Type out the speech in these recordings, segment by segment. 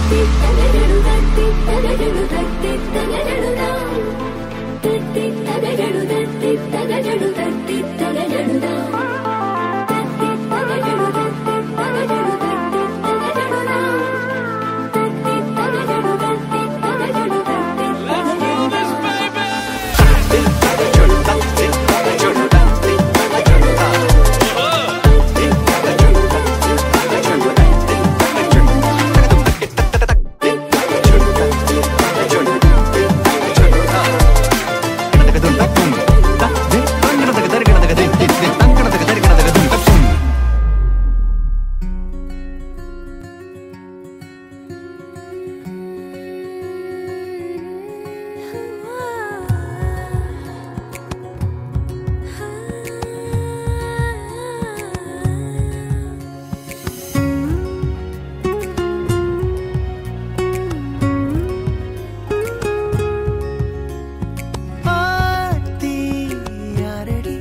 ஆத்தி யாரடி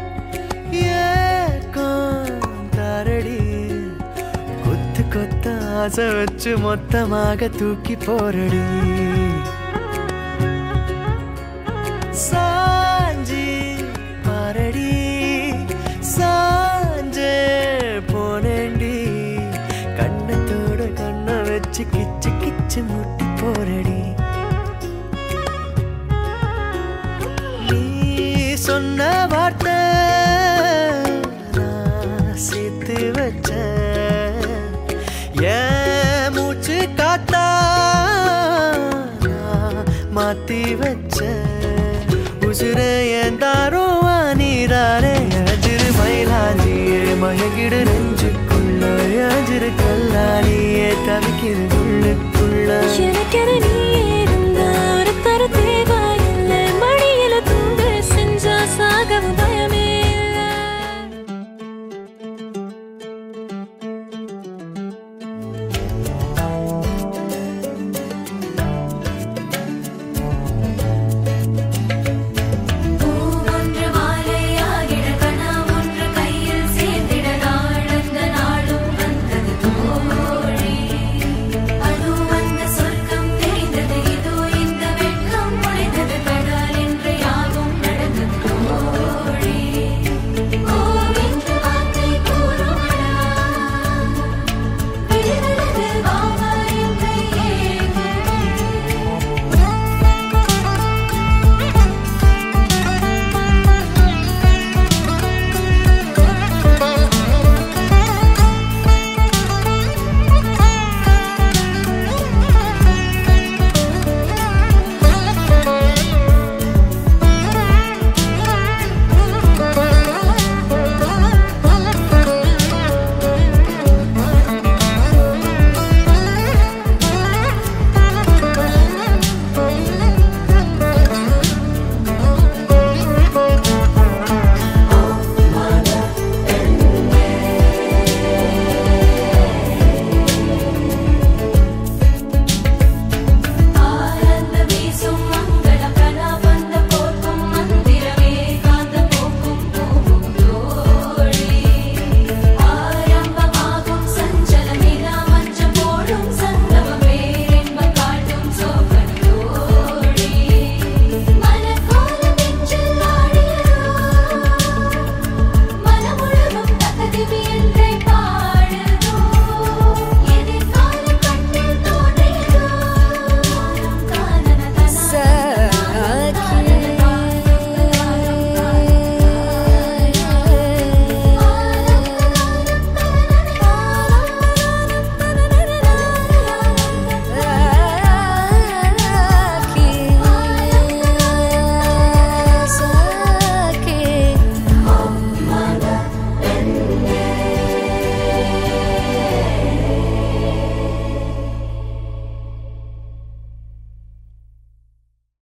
ஏக்கம் தாரடி கொத்து கொத்த ஆசை வச்சு மொத்தமாக தூக்கி போரடி சாஞ்சி பாரடி சாஞ்சே போனேண்டி கண்ணத்தோட கண்ணை வச்சு கிச்சு கிச்சு முட்டி போரடி நீ சொன்ன வார்த்தை நான் சேர்த்து வச்சேன் என் மூச்சு காத்தா நான் மாத்தி வச்சேன் உசுர என் தாரோ நீதாரே அஜிரு மயிலாஞ்சியே மயங்கிடு நெஞ்சுக்குள்ள அஜிரு கல்லாலியே தவிக்கிற உள்ளுக்குள்ள எனக்கென நீ இருந்தா ஒரு கருத்தே